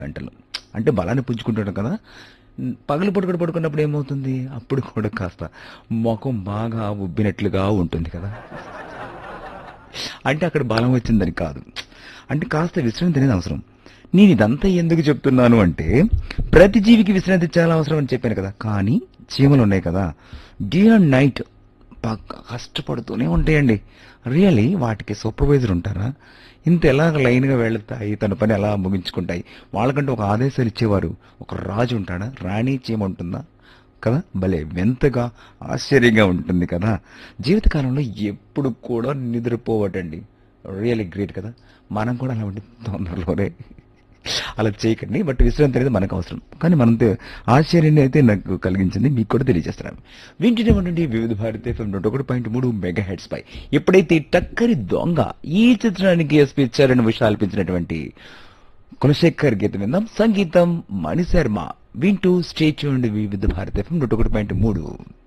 గంటలు అంటే బలాన్ని పుంజుకుంటాడు కదా పగలు పడుకొని పడుకున్నప్పుడు ఏమవుతుంది అప్పుడు కూడా కాస్త ముఖం బాగా ఉబ్బినట్లుగా ఉంటుంది కదా అంటే అక్కడ బలం వచ్చిందని కాదు అంటే కాస్త విశ్రాంతి అనేది అవసరం నేను ఇదంతా ఎందుకు చెప్తున్నాను అంటే ప్రతి జీవికి విశ్రాంతి చాలా అవసరం అని చెప్పాను కదా కానీ చీమలు ఉన్నాయి కదా డే అండ్ నైట్ కష్టపడుతూనే ఉంటాయండి రియలీ వాటికి సూపర్వైజర్ ఉంటారా ఇంత ఎలా లైన్గా వెళుతాయి తన పని ఎలా ముగించుకుంటాయి వాళ్ళకంటే ఒక ఆదేశాలు ఇచ్చేవారు ఒక రాజు ఉంటాడా రాణి చీమ ఉంటుందా కదా భలే వింతగా ఆశ్చర్యంగా ఉంటుంది కదా జీవితకాలంలో ఎప్పుడు కూడా నిద్రపోవటండి రియల్లీ గ్రేట్ కదా మనం కూడా అలా ఉండి తొందరలోనే అలా చేయకండి బట్ విశ్రాంతి అనేది మనకు అవసరం కానీ మనం తే- ఆశ్చర్యాన్ని అయితే నాకు కలిగించింది మీకు కూడా తెలియజేస్తున్నాను వింటూనే ఉండండి వివిధ భారతి ఎఫ్ఎం నూట ఒకటి పాయింట్ మూడు మెగా హెడ్స్ పై ఎప్పుడైతే ఈ టక్కరి దొంగ ఈ చిత్రానికి ఎస్పీ చరణ్ విషయాలు అల్పించినటువంటి కులశేఖర్ గీతం విందాం సంగీతం మణిశర్మ వింటూ స్టేట్ వివిధ భారతి ఎఫ్ఎం నూట ఒకటి పాయింట్ మూడు